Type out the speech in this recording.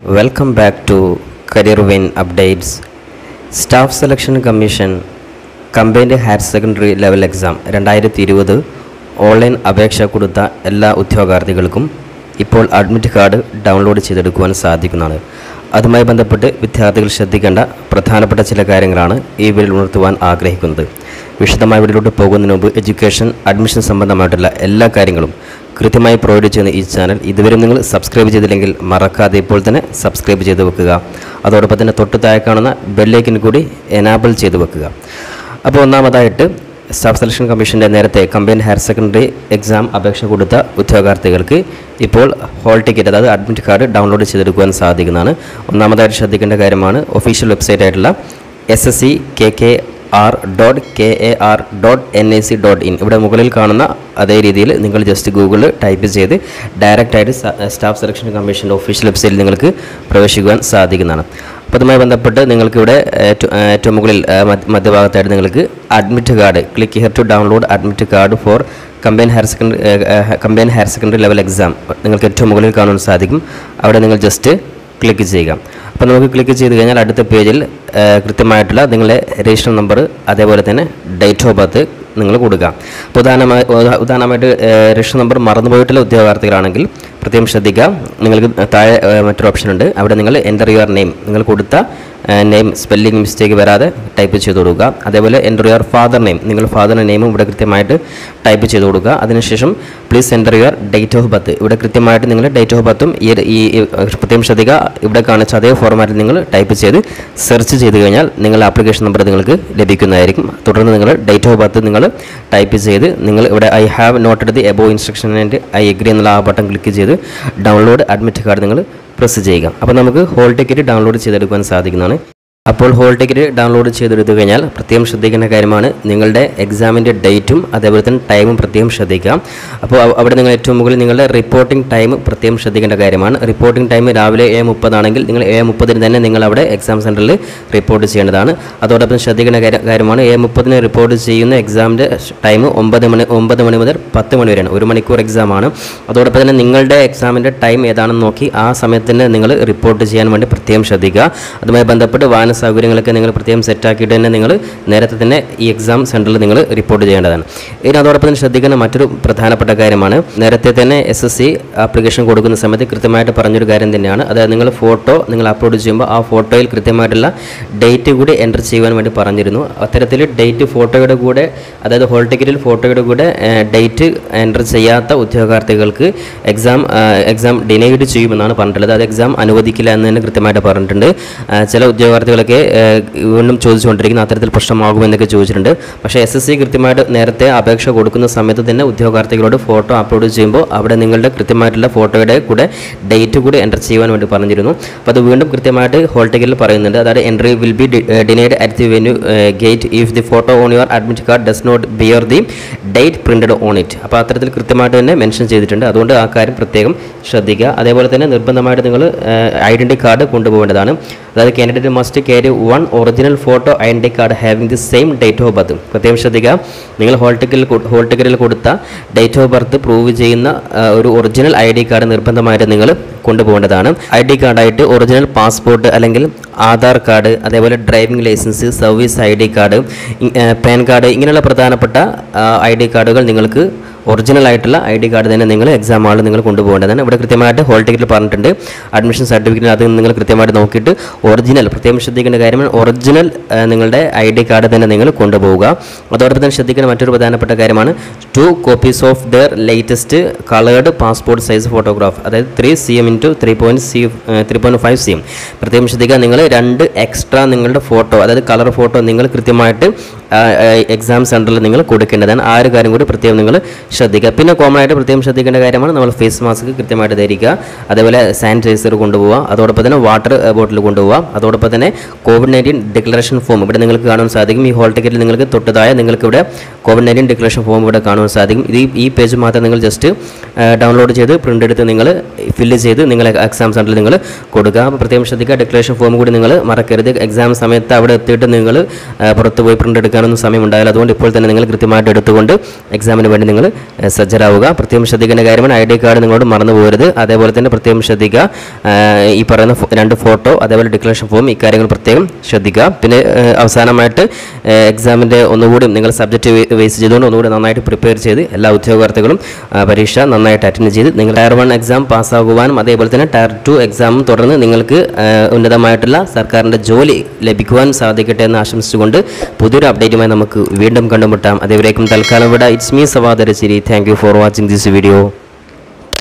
welcome back to Career Win updates Staff Selection Commission combined higher secondary level exam രണ്ടായിരത്തി ഇരുപത് online അപേക്ഷ കൊടുത്ത എല്ലാ ഉദ്യോഗാർത്ഥികൾക്കും ഇപ്പോൾ അഡ്മിറ്റ് കാർഡ് ഡൗൺലോഡ് ചെയ്തെടുക്കുവാൻ സാധിക്കുന്നതാണ് അതുമായി ബന്ധപ്പെട്ട് വിദ്യാർത്ഥികൾ ശ്രദ്ധിക്കേണ്ട പ്രധാനപ്പെട്ട ചില കാര്യങ്ങളാണ് ഈ വീഡിയോയിൽ ഉണർത്തുവാൻ ആഗ്രഹിക്കുന്നത് വിശദമായ വീഡിയോയിലോട്ട് പോകുന്നതിന് മുമ്പ് എഡ്യൂക്കേഷൻ അഡ്മിഷൻ സംബന്ധമായിട്ടുള്ള എല്ലാ കാര്യങ്ങളും കൃത്യമായി പ്രൊവൈഡ് ചെയ്യുന്ന ഈ ചാനൽ ഇതുവരെ നിങ്ങൾ സബ്സ്ക്രൈബ് ചെയ്തില്ലെങ്കിൽ മറക്കാതെ ഇപ്പോൾ തന്നെ സബ്സ്ക്രൈബ് ചെയ്ത് വെക്കുക അതോടൊപ്പം തന്നെ തൊട്ട് താഴെ കാണുന്ന ബെല്ലേക്കിന് കൂടി എനാബിൾ ചെയ്ത് വെക്കുക അപ്പോൾ ഒന്നാമതായിട്ട് സ്റ്റാഫ് സെലക്ഷൻ കമ്മീഷൻ്റെ നേരത്തെ കമ്പൈൻ ഹയർ സെക്കൻഡറി എക്സാം അപേക്ഷ കൊടുത്ത ഉദ്യോഗാർത്ഥികൾക്ക് ഇപ്പോൾ ഹോൾ ടിക്കറ്റ് അതായത് അഡ്മിറ്റ് കാർഡ് ഡൗൺലോഡ് ചെയ്തെടുക്കുവാൻ സാധിക്കുന്നതാണ് ഒന്നാമതായിട്ട് ശ്രദ്ധിക്കേണ്ട കാര്യമാണ് ഒഫീഷ്യൽ വെബ്സൈറ്റ് ആയിട്ടുള്ള S S C K K R dot K A R dot N I C dot in ഇവിടെ മുകളിൽ കാണുന്ന അതേ രീതിയിൽ നിങ്ങൾ ജസ്റ്റ് ഗൂഗിളിൽ ടൈപ്പ് ചെയ്ത് ഡയറക്റ്റായിട്ട് സ്റ്റാഫ് സെലക്ഷൻ കമ്മീഷൻ്റെ ഒഫീഷ്യൽ വെബ്സൈറ്റിൽ നിങ്ങൾക്ക് പ്രവേശിക്കുവാൻ സാധിക്കുന്നതാണ് അപ്പോൾ അതുമായി ബന്ധപ്പെട്ട് നിങ്ങൾക്കിവിടെ ഏറ്റവും ഏറ്റവും മുകളിൽ ആ, മധ്യ- മധ്യഭാഗത്തായിട്ട് നിങ്ങൾക്ക് admit card click here to download admit card for combine higher secondary combine higher secondary level exam നിങ്ങൾക്ക് ഏറ്റവും മുകളിൽ കാണാൻ സാധിക്കും അവിടെ നിങ്ങൾ ജസ്റ്റ് ക്ലിക്ക് ചെയ്യുക അപ്പോൾ നമുക്ക് ക്ലിക്ക് ചെയ്ത് കഴിഞ്ഞാൽ അടുത്ത പേജിൽ ആ, കൃത്യമായിട്ടുള്ള നിങ്ങളുടെ രജിസ്റ്റർ നമ്പർ അതേപോലെ തന്നെ ഡേറ്റ് ഓഫ് ബർത്ത് നിങ്ങൾ കൊടുക്കുക അപ്പോൾ ഉദാഹരണമായി ഉദാ- ഉദാഹരണമായിട്ട് ആ, രജിസ്റ്റർ നമ്പർ മറന്നുപോയിട്ടുള്ള ഉദ്യോഗാർത്ഥികളാണെങ്കിൽ പ്രത്യേകം ശ്രദ്ധിക്കുക നിങ്ങൾക്ക് താഴെ ആ, മറ്റൊരു ഓപ്ഷൻ ഉണ്ട് അവിടെ നിങ്ങൾ എൻ്റർ യുവർ നെയിം നിങ്ങൾ കൊടുത്ത നെയിം സ്പെല്ലിംഗ് മിസ്റ്റേക്ക് വരാതെ ടൈപ്പ് ചെയ്ത് കൊടുക്കുക അതേപോലെ എൻ്റർ യുവർ ഫാദർ നെയിം നിങ്ങൾ ഫാദറിൻ്റെ നെയിമും ഇവിടെ കൃത്യമായിട്ട് ടൈപ്പ് ചെയ്ത് കൊടുക്കുക അതിനുശേഷം please enter your date of birth ഇവിടെ കൃത്യമായിട്ട് നിങ്ങൾ ഡേറ്റ് ഓഫ് ബർത്തും ഈ ഈ ഈ പ്രത്യേകം ശ്രദ്ധിക്കുക ഇവിടെ കാണിച്ച അതേ ഫോർമാറ്റിൽ നിങ്ങൾ ടൈപ്പ് ചെയ്ത് സെർച്ച് ചെയ്ത് കഴിഞ്ഞാൽ നിങ്ങളുടെ ആപ്ലിക്കേഷൻ നമ്പർ നിങ്ങൾക്ക് ലഭിക്കുന്നതായിരിക്കും തുടർന്ന് നിങ്ങൾ ഡേറ്റ് ഓഫ് ബർത്ത് നിങ്ങൾ ടൈപ്പ് ചെയ്ത് നിങ്ങൾ ഇവിടെ I have noted the above instruction and I agree എന്നുള്ള ആ ബട്ടൺ ക്ലിക്ക് ചെയ്ത് ഡൗൺലോഡ് അഡ്മിറ്റ് കാർഡ് നിങ്ങൾ പ്രസ് ചെയ്യുക അപ്പോൾ നമുക്ക് ഹോൾ ടിക്കറ്റ് ഡൗൺലോഡ് ചെയ്തെടുക്കാൻ സാധിക്കുന്നതാണ് അപ്പോൾ ഹോൾ ടിക്കറ്റ് ഡൗൺലോഡ് ചെയ്തെടുത്തു കഴിഞ്ഞാൽ പ്രത്യേകം ശ്രദ്ധിക്കേണ്ട കാര്യമാണ് നിങ്ങളുടെ എക്സാമിൻ്റെ ഡേറ്റും അതേപോലെ തന്നെ ടൈമും പ്രത്യേകം ശ്രദ്ധിക്കുക അപ്പോൾ അവ- അവിടെ നിങ്ങൾ ഏറ്റവും മുകളിൽ നിങ്ങളുടെ റിപ്പോർട്ടിംഗ് ടൈം പ്രത്യേകം ശ്രദ്ധിക്കേണ്ട കാര്യമാണ് റിപ്പോർട്ടിംഗ് ടൈം രാവിലെ ഏഴ് മുപ്പതാണെങ്കിൽ നിങ്ങൾ ഏഴ് മുപ്പതിന് തന്നെ നിങ്ങൾ അവിടെ എക്സാം സെൻറ്ററിൽ റിപ്പോർട്ട് ചെയ്യേണ്ടതാണ് അതോടൊപ്പം ശ്രദ്ധിക്കേണ്ട കാര്യം- കാര്യമാണ് ഏഴ് മുപ്പതിന് റിപ്പോർട്ട് ചെയ്യുന്ന എക്സാമിൻ്റെ ടൈം ഒമ്പത് മണി ഒമ്പത് മണി മുതൽ പത്ത് മണി വരെയാണ് ഒരു മണിക്കൂർ എക്സാമാണ് അതോടൊപ്പം തന്നെ നിങ്ങളുടെ എക്സാമിൻ്റെ ടൈം ഏതാണെന്ന് നോക്കി ആ സമയത്തിന് നിങ്ങൾ റിപ്പോർട്ട് ചെയ്യാൻ വേണ്ടി പ്രത്യേകം ശ്രദ്ധിക്കുക അതുമായി ബന്ധപ്പെട്ട് വാഹന സൗകര്യങ്ങളൊക്കെ നിങ്ങൾ പ്രത്യേകം സെറ്റാക്കിയിട്ട് തന്നെ നിങ്ങൾ നേരത്തെ തന്നെ ഈ എക്സാം സെൻറ്ററിൽ നിങ്ങൾ റിപ്പോർട്ട് ചെയ്യേണ്ടതാണ് ഇനി അതോടൊപ്പം തന്നെ ശ്രദ്ധിക്കുന്ന മറ്റൊരു പ്രധാനപ്പെട്ട കാര്യമാണ് നേരത്തെ തന്നെ എസ് എസ് സി ആപ്ലിക്കേഷൻ കൊടുക്കുന്ന സമയത്ത് കൃത്യമായിട്ട് പറഞ്ഞൊരു കാര്യം തന്നെയാണ് അതായത് നിങ്ങൾ ഫോട്ടോ നിങ്ങൾ അപ്ലോഡ് ചെയ്യുമ്പോൾ ആ ഫോട്ടോയിൽ കൃത്യമായിട്ടുള്ള ഡേറ്റ് കൂടി എൻ്റർ ചെയ്യുവാൻ വേണ്ടി പറഞ്ഞിരുന്നു അത്തരത്തിൽ ഡേറ്റ് ഫോട്ടോയുടെ കൂടെ അതായത് ഹോൾ ടിക്കറ്റിൽ ഫോട്ടോയുടെ കൂടെ ഡേറ്റ് എൻ്റർ ചെയ്യാത്ത ഉദ്യോഗാർത്ഥികൾക്ക് എക്സാം എക്സാം ഡിനൈഡ് ചെയ്യുമെന്നാണ് പറഞ്ഞിട്ടുള്ളത് അത് എക്സാം അനുവദിക്കില്ല എന്ന് തന്നെ കൃത്യമായിട്ട് പറഞ്ഞിട്ടുണ്ട് ആ, ചില ഉദ്യോഗാർത്ഥികളൊക്കെ ആ, വീണ്ടും ചോദിച്ചുകൊണ്ടിരിക്കുന്നു അത്തരത്തിൽ പ്രശ്നമാകുമെന്നൊക്കെ ചോദിച്ചിട്ടുണ്ട് പക്ഷേ എസ് എസ് സി കൃത്യമായിട്ട് നേരത്തെ അപേക്ഷ കൊടുക്കുന്ന സമയത്ത് തന്നെ ഉദ്യോഗാർത്ഥികളോട് ഫോട്ടോ അപ്ലോഡ് ചെയ്യുമ്പോൾ അവിടെ നിങ്ങളുടെ കൃത്യമായിട്ടുള്ള ഫോട്ടോയുടെ കൂടെ ഡേറ്റ് കൂടി എൻ്റർ ചെയ്യുവാൻ വേണ്ടി പറഞ്ഞിരുന്നു അപ്പോൾ അത് വീണ്ടും കൃത്യമായിട്ട് ഹോൾ ടിക്കറ്റിൽ പറയുന്നുണ്ട് അതായത് entry will be denied at the venue gate if the photo on your admit card does not bear the date printed on it അപ്പോൾ അത്തരത്തിൽ കൃത്യമായിട്ട് തന്നെ മെൻഷൻ ചെയ്തിട്ടുണ്ട് അതുകൊണ്ട് ആ കാര്യം പ്രത്യേകം ശ്രദ്ധിക്കുക അതേപോലെ തന്നെ നിർബന്ധമായിട്ട് നിങ്ങൾ ഐഡൻറ്റി കാർഡ് കൊണ്ടുപോകേണ്ടതാണ് അതായത് candidate must carry one original photo identity card having the same date of birth പ്രത്യേകം ശ്രദ്ധിക്കുക നിങ്ങൾ ഹോൾ ടിക്കറ്റിൽ ഹോൾ ടിക്കറ്റിൽ കൊടുത്ത ഡേറ്റ് ഓഫ് ബർത്ത് പ്രൂവ് ചെയ്യുന്ന ആ, ഒരു ഒറിജിനൽ ഐ ഡി കാർഡ് നിർബന്ധമായിട്ട് നിങ്ങൾ കൊണ്ടുപോകേണ്ടതാണ് ഐ ഡി കാർഡായിട്ട് ഒറിജിനൽ പാസ്പോർട്ട് അല്ലെങ്കിൽ ആധാർ കാർഡ് അതേപോലെ driving licence service I D card PAN card ഇങ്ങനെയുള്ള പ്രധാനപ്പെട്ട ഐ ഡി കാർഡുകൾ നിങ്ങൾക്ക് ഒറിജിനൽ ആയിട്ടുള്ള ഐ ഡി കാർഡ് തന്നെ നിങ്ങൾ എക്സാം ഹാളിൽ നിങ്ങൾ കൊണ്ടുപോകേണ്ടതാണ് ഇവിടെ കൃത്യമായിട്ട് ഹോൾ ടിക്കറ്റിൽ പറഞ്ഞിട്ടുണ്ട് അഡ്മിഷൻ സർട്ടിഫിക്കറ്റ് അത് നിങ്ങൾ കൃത്യമായിട്ട് നോക്കിയിട്ട് ഒറിജിനൽ പ്രത്യേകം ശ്രദ്ധിക്കേണ്ട കാര്യമാണ് ഒറിജിനൽ ആ, നിങ്ങളുടെ ഐ ഡി കാർഡ് തന്നെ നിങ്ങൾ കൊണ്ടുപോവുക അതോടൊപ്പം തന്നെ ശ്രദ്ധിക്കേണ്ട മറ്റൊരു പ്രധാനപ്പെട്ട കാര്യമാണ് two copies of the latest coloured passport size photograph അതായത് three C M into three point C three point five C M പ്രത്യേകം ശ്രദ്ധിക്കുക നിങ്ങൾ രണ്ട് എക്സ്ട്രാ നിങ്ങളുടെ ഫോട്ടോ അതായത് കളർ ഫോട്ടോ നിങ്ങൾ കൃത്യമായിട്ട് എക്സാം സെൻറ്ററിൽ നിങ്ങൾ കൊടുക്കേണ്ടതാണ് ആ ഒരു കാര്യം കൂടി പ്രത്യേകം നിങ്ങൾ ശ്രദ്ധിക്കുക പിന്നെ കോമൺ ആയിട്ട് പ്രത്യേകം ശ്രദ്ധിക്കേണ്ട കാര്യമാണ് നമ്മൾ ഫേസ് മാസ്ക് കൃത്യമായിട്ട് ധരിക്കുക അതേപോലെ സാനിറ്റൈസർ കൊണ്ടുപോവുക അതോടൊപ്പം തന്നെ വാട്ടർ ബോട്ടിൽ കൊണ്ടുപോവുക അതോടൊപ്പം തന്നെ കോവിഡ് നയൻറ്റീൻ ഡിക്ലറേഷൻ ഫോം ഇവിടെ നിങ്ങൾക്ക് കാണാൻ സാധിക്കും ഈ ഹോൾ ടിക്കറ്റിൽ നിങ്ങൾക്ക് തൊട്ടതായ നിങ്ങൾക്ക് ഇവിടെ കോവിഡ് നയൻറ്റീൻ ഡിക്ലറേഷൻ ഫോം ഇവിടെ കാണുവാൻ സാധിക്കും ഇത് ഈ- ഈ പേജ് മാത്രം നിങ്ങൾ ജസ്റ്റ് ഡൗൺലോഡ് ചെയ്ത് പ്രിൻ്റ് എടുത്ത് നിങ്ങൾ ഫില്ല് ചെയ്ത് നിങ്ങൾ എക്സാം സെൻറ്ററിൽ നിങ്ങൾ കൊടുക്കുക അപ്പോൾ പ്രത്യേകം ശ്രദ്ധിക്കുക ഡിക്ലറേഷൻ ഫോം കൂടി നിങ്ങൾ മറക്കരുത് എക്സാം സമയത്ത് അവിടെ എത്തിയിട്ട് നിങ്ങൾ പുറത്ത് പോയി പ്രിൻ്റ് എടുക്കാനൊന്നും സമയം ഉണ്ടാവില്ല അതുകൊണ്ട് ഇപ്പോൾ തന്നെ നിങ്ങൾ കൃത്യമായിട്ട് എടുത്തുകൊണ്ട് എക്സാമിന് വേണ്ടി നിങ്ങൾ ഏഹ്, സജ്ജരാവുക പ്രത്യേകം ശ്രദ്ധിക്കേണ്ട കാര്യമാണ് ഐ ഡി കാർഡ് നിങ്ങളോട് മറന്നു പോകരുത് അതേപോലെ തന്നെ പ്രത്യേകം ശ്രദ്ധിക്കുക ഏഹ്, ഈ പറയുന്ന ഫോ- രണ്ട് ഫോട്ടോ അതേപോലെ ഡിക്ലറേഷൻ ഫോം ഇക്കാര്യങ്ങൾ പ്രത്യേകം ശ്രദ്ധിക്കുക പിന്നെ ഏഹ്, അവസാനമായിട്ട് എക്സാമിൻ്റെ ഒന്നുകൂടി നിങ്ങൾ സബ്ജക്റ്റ് ബേസ് ചെയ്തുകൊണ്ട് ഒന്നുകൂടി നന്നായിട്ട് പ്രിപ്പയർ ചെയ്ത് എല്ലാ ഉദ്യോഗാർത്ഥികളും ആ, പരീക്ഷ നന്നായിട്ട് അറ്റൻഡ് ചെയ്ത് നിങ്ങൾ ടയർ വൺ എക്സാം പാസ്സാകുവാനും അതേപോലെ തന്നെ ടയർ ടു എക്സാമും തുടർന്ന് നിങ്ങൾക്ക് ആ, ഉന്നതമായിട്ടുള്ള സർക്കാരിൻ്റെ ജോലി ലഭിക്കുവാൻ സാധിക്കട്ടെ എന്ന് ആശംസിച്ചുകൊണ്ട് പുതിയൊരു അപ്ഡേറ്റുമായി നമുക്ക് വീണ്ടും കണ്ടുമുട്ടാം അതേവരേക്കും തൽക്കാലം ഇവിടെ it's me Savadarasseri thank you for watching this video